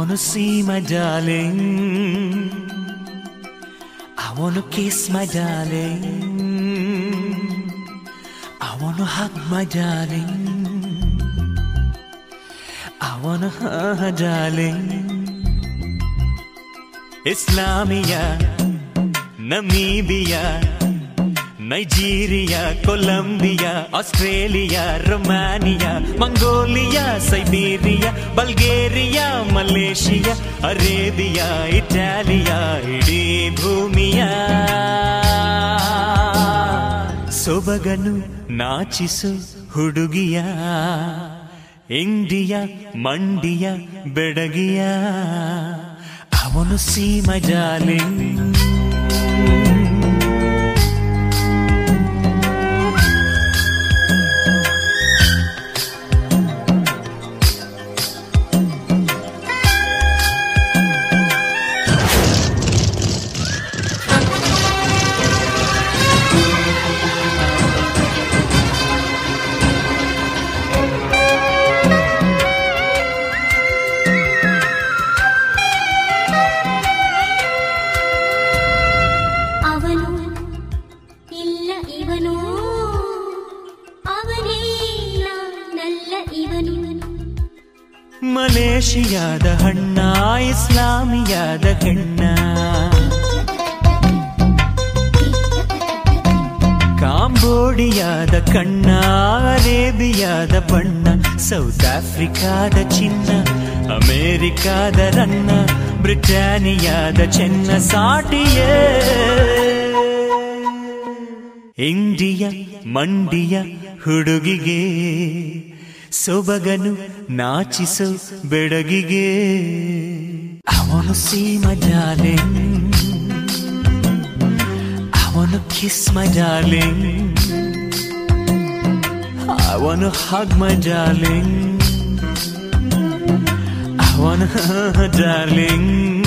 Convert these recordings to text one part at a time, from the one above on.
wanna see my darling. I wanna kiss my darling. I wanna hug my darling. I wanna hug her darling. Islamia, Namibia, Nigeria Colombia Australia Romania Mongolia Siberia Bulgaria Malaysia Arabia Italia ಇಡೀ ಭೂಮಿಯ ಸೊಬಗನು ನಾಚಿಸು ಹುಡುಗಿಯ India ಮಂಡಿಯ ಬೆಡಗಿಯ ಅವನು ಸೀಮ ಜಾಲಿಂಗ್ ಅವನು ಇಲ್ಲ ಇವನು ಅವನೇ ನಲ್ಲ ಇವನು ಮಲೇಷಿಯಾದ ಹಣ್ಣ ಇಸ್ಲಾಮಿಯಾದ ಹೆಣ್ಣ ಕಾಂಬೋಡಿಯಾದ ಕಣ್ಣ ಅರೇಬಿಯಾದ ಬಣ್ಣ ಸೌತ್ ಆಫ್ರಿಕಾದ ಚಿನ್ನ ಅಮೇರಿಕಾದ ರನ್ನ ಬ್ರಿಟಾನಿಯಾದ ಚೆನ್ನ ಸಾಟಿಯೇ ಇಂಡಿಯ ಮಂಡಿಯ ಹುಡುಗಿಗೆ ಸೊಬಗನು ನಾಚಿಸು ಬೆಡಗಿಗೆ ಅವನು ಸೀಮ darling I wanna kiss my darling I wanna hug my darling I wanna darling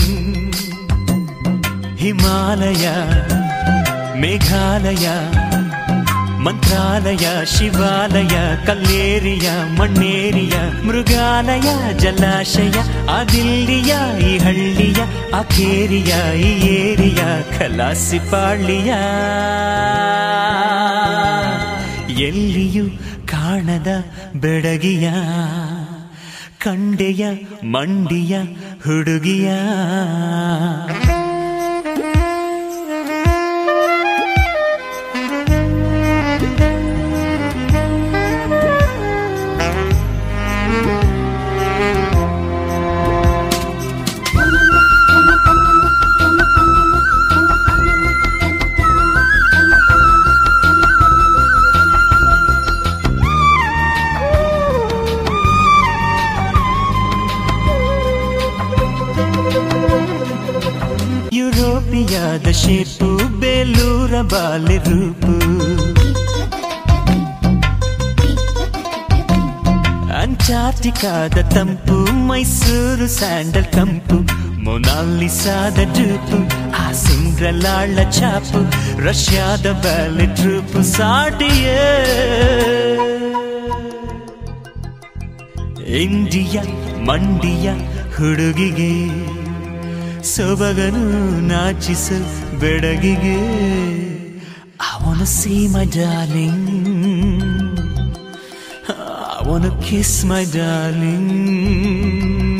Himalaya Meghalaya ಮಂತ್ರಾಲಯ ಶಿವಾಲಯ ಕಲ್ಲೇರಿಯ ಮಣ್ಣೇರಿಯ ಮೃಗಾಲಯ ಜಲಾಶಯ ಅದಿಲ್ಲಿಯ ಈ ಹಳ್ಳಿಯ ಅಕೇರಿಯ ಈ ಏರಿಯ ಖಲಾಸಿಪಾಳ್ಳಿಯ ಎಲ್ಲಿಯೂ ಕಾಣದ ಬೆಡಗಿಯ ಕಂಡೆಯ ಮಂಡಿಯ ಹುಡುಗಿಯ ಯುರೋಪಿಯಾದ ಶೇಪು ಬೇಲೂರ ಬಾಲೆ ರೂಪು ಅಂಟಾರ್ಟಿಕಾದ ತಂಪು ಮೈಸೂರು ಸ್ಯಾಂಡಲ್ ಕಂಪು ಮೊನಾಲಿಸಾದ ಡೂಪು ಆ ಸಿಂಗ್ರಲಾಳ ಚಾಪು ರಷ್ಯಾದ ಬ್ಯಾಲೆ ಟ್ರೂಪು ಸಾಟಿಯೇ ಇಂಡಿಯ ಮಂಡಿಯ ಹುಡುಗಿಗೆ ಸೊಬಗನು ನಾಚಿಸು ಬೆಡಗಿಗೆ ಅವನು ಸೀಮ darling I wanna kiss my darling